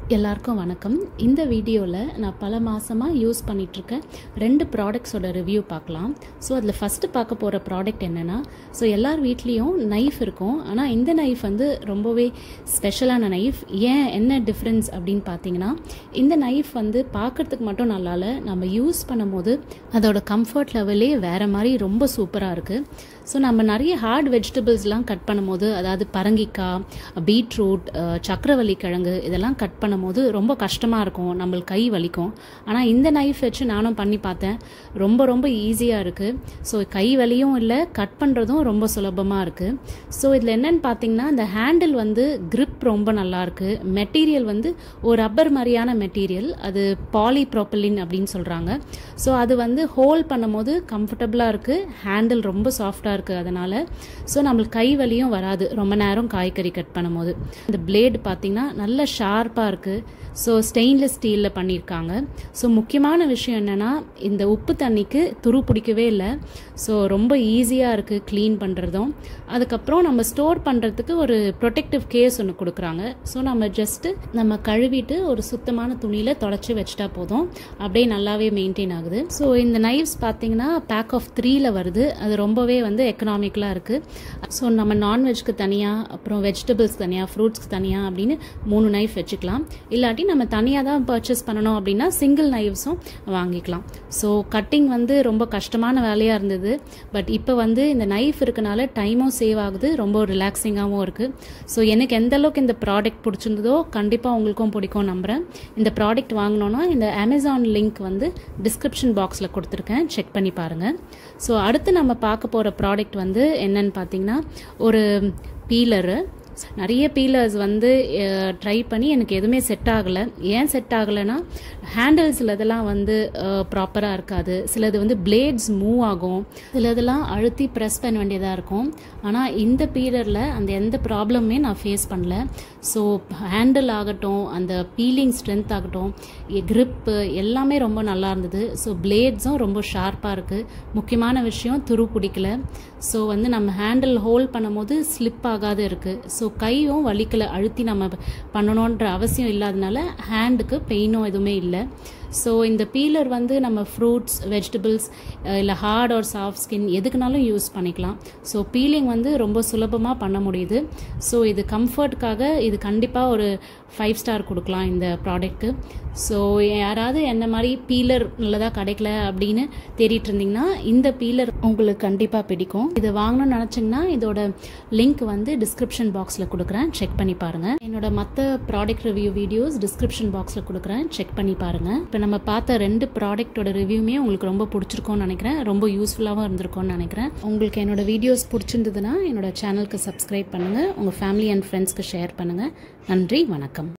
எல்லாருக்கும் வணக்கம் இந்த வீடியோவில் நான் பல மாதமாக யூஸ் பண்ணிகிட்ருக்க ரெண்டு ப்ராடக்ட்ஸோட ரிவ்யூ பார்க்கலாம் ஸோ அதில் ஃபஸ்ட்டு பார்க்க போகிற ப்ராடக்ட் என்னென்னா ஸோ எல்லார் வீட்லேயும் நைஃப் இருக்கும் ஆனால் இந்த நைஃப் வந்து ரொம்பவே ஸ்பெஷலான நைஃப் ஏன் என்ன டிஃப்ரென்ஸ் அப்படின்னு பார்த்தீங்கன்னா இந்த நைஃப் வந்து பார்க்குறதுக்கு மட்டும் நல்லா இல்லை நம்ம யூஸ் பண்ணும்போது அதோட கம்ஃபர்ட் லெவலே வேறு மாதிரி ரொம்ப சூப்பராக இருக்குது ஸோ நம்ம நிறைய ஹார்ட் வெஜிடபிள்ஸ்லாம் கட் பண்ணும்போது அதாவது பரங்கிக்காய் பீட்ரூட் சக்கரவள்ளி கிழங்கு இதெல்லாம் கட் பண்ணும்போது ரொம்ப கஷ்டமாக இருக்கும் நம்மளுக்கு கை வலிக்கும் ஆனால் இந்த நைஃப் வச்சு நானும் பண்ணி பார்த்தேன் ரொம்ப ரொம்ப ஈஸியாக இருக்குது ஸோ கை வலியும் இல்லை கட் பண்ணுறதும் ரொம்ப சுலபமாக இருக்குது ஸோ இதில் என்னென்னு பார்த்தீங்கன்னா இந்த ஹேண்டில் வந்து grip ரொம்ப நல்லாயிருக்கு மெட்டீரியல் வந்து ஒரு ரப்பர் மாதிரியான மெட்டீரியல் அது பாலிப்ரோப்பலின் அப்படின்னு சொல்கிறாங்க ஸோ அது வந்து ஹோல்ட் பண்ணும்போது கம்ஃபர்டபுளாக இருக்குது ஹேண்டில் ரொம்ப சாஃப்டாக இருக்குது அதனால் ஸோ நம்மளுக்கு கை வலியும் வராது ரொம்ப நேரம் காய்கறி கட் பண்ணும்போது இந்த பிளேடு பார்த்தீங்கன்னா நல்ல ஷார்ப்பாக இருக்குது ஸோ ஸ்டெயின்லெஸ் ஸ்டீலில் பண்ணியிருக்காங்க ஸோ முக்கியமான விஷயம் என்னென்னா இந்த உப்பு தண்ணிக்கு துரு பிடிக்கவே இல்லை ஸோ ரொம்ப ஈஸியாக இருக்குது க்ளீன் பண்ணுறதும் அதுக்கப்புறம் நம்ம ஸ்டோர் பண்ணுறதுக்கு ஒரு ப்ரொடெக்டிவ் கேஸ் ஒன்று கொடுக்குறாங்க ஸோ நம்ம ஜஸ்ட்டு நம்ம கழுவிட்டு ஒரு சுத்தமான துணியில் தொடச்சி வச்சுட்டா போதும் அப்படியே நல்லாவே மெயின்டைன் ஆகுது ஸோ இந்த நைவ்ஸ் பார்த்தீங்கன்னா பேக் ஆஃப் த்ரீல வருது அது ரொம்பவே வந்து எக்கனாமிக்கலாக இருக்குது ஸோ நம்ம நான்வெஜ்க்கு தனியாக அப்புறம் வெஜிடபிள்ஸ் தனியாக ஃப்ரூட்ஸ்க்கு தனியாக அப்படின்னு மூணு நைஃப் வச்சுக்கலாம் இல்லாட்டி நம்ம தனியாக தான் பர்ச்சேஸ் பண்ணணும் அப்படின்னா சிங்கிள் நைவ்ஸும் வாங்கிக்கலாம் ஸோ கட்டிங் வந்து ரொம்ப கஷ்டமான வேலையாக இருந்தது பட் இப்போ வந்து இந்த நைஃப் இருக்கனால டைமும் சேவ் ஆகுது ரொம்ப ரிலாக்ஸிங்காகவும் இருக்குது ஸோ எனக்கு எந்த அளவுக்கு இந்த ப்ராடக்ட் பிடிச்சிருந்ததோ கண்டிப்பாக உங்களுக்கும் பிடிக்கும் நம்புகிறேன் இந்த ப்ராடக்ட் வாங்கினோன்னா இந்த அமேசான் லிங்க் வந்து டிஸ்கிரிப்ஷன் பாக்ஸில் கொடுத்துருக்கேன் செக் பண்ணி பாருங்கள் ஸோ அடுத்து நம்ம பார்க்க போகிற ப்ராடக்ட் வந்து என்னன்னு பார்த்தீங்கன்னா ஒரு பீலரு நிறைய பீலர்ஸ் வந்து ட்ரை பண்ணி எனக்கு எதுவுமே செட் ஆகலை ஏன் செட் ஆகலைன்னா ஹேண்டில்ஸ் சிலதெல்லாம் வந்து ப்ராப்பராக இருக்காது சிலது வந்து பிளேட்ஸ் மூவ் ஆகும் சிலதெல்லாம் அழுத்தி ப்ரெஸ் பண்ண வேண்டியதாக இருக்கும் ஆனால் இந்த பீலரில் அந்த எந்த ப்ராப்ளமுமே நான் ஃபேஸ் பண்ணல ஸோ ஹேண்டில் ஆகட்டும் அந்த பீலிங் ஸ்ட்ரென்த் ஆகட்டும் க்ரிப்பு எல்லாமே ரொம்ப நல்லா இருந்தது ஸோ பிளேட்ஸும் ரொம்ப ஷார்ப்பாக இருக்குது முக்கியமான விஷயம் துரு பிடிக்கல ஸோ வந்து நம்ம ஹேண்டில் ஹோல்ட் பண்ணும்போது ஸ்லிப் ஆகாது இருக்குது ஸோ கையும் வலிக்கலை அழுத்தி நம்ம பண்ணணுன்ற அவசியம் இல்லாதனால ஹேண்டுக்கு பெயினும் எதுவுமே இல்லை ஸோ இந்த பீலர் வந்து நம்ம ஃப்ரூட்ஸ் வெஜிடபிள்ஸ் இல்லை ஹார்ட் ஆர் சாஃப்ட் ஸ்கின் எதுக்குனாலும் யூஸ் பண்ணிக்கலாம் ஸோ பீலிங் வந்து ரொம்ப சுலபமாக பண்ண முடியுது ஸோ இது கம்ஃபர்ட்காக இது கண்டிப்பாக ஒரு ஃபைவ் ஸ்டார் கொடுக்கலாம் இந்த ப்ராடக்ட்டு ஸோ யாராவது என்ன மாதிரி பீலர் நல்லதாக கிடைக்கல அப்படின்னு தேடிட்டு இருந்தீங்கன்னா இந்த பீலர் உங்களுக்கு கண்டிப்பாக பிடிக்கும் இதை வாங்கணும்னு நினச்சிங்கன்னா இதோட லிங்க் வந்து டிஸ்கிரிப்ஷன் பாக்ஸில் கொடுக்குறேன் செக் பண்ணி பாருங்கள் என்னோட மற்ற ப்ராடக்ட் ரிவ்யூ வீடியோஸ் டிஸ்கிரிப்ஷன் பாக்ஸில் கொடுக்குறேன் செக் பண்ணி பாருங்கள் இப்போ நம்ம பார்த்த ரெண்டு ப்ராடக்ட்டோட ரிவ்யூமே உங்களுக்கு ரொம்ப பிடிச்சிருக்கும்னு நினைக்கிறேன் ரொம்ப யூஸ்ஃபுல்லாகவும் இருந்திருக்கும்னு நினைக்கிறேன் உங்களுக்கு என்னோட வீடியோஸ் பிடிச்சிருந்ததுன்னா என்னோட சேனலுக்கு சப்ஸ்கிரைப் பண்ணுங்கள் உங்கள் ஃபேமிலி அண்ட் ஃப்ரெண்ட்ஸ்க்கு ஷேர் பண்ணுங்கள் நன்றி வணக்கம்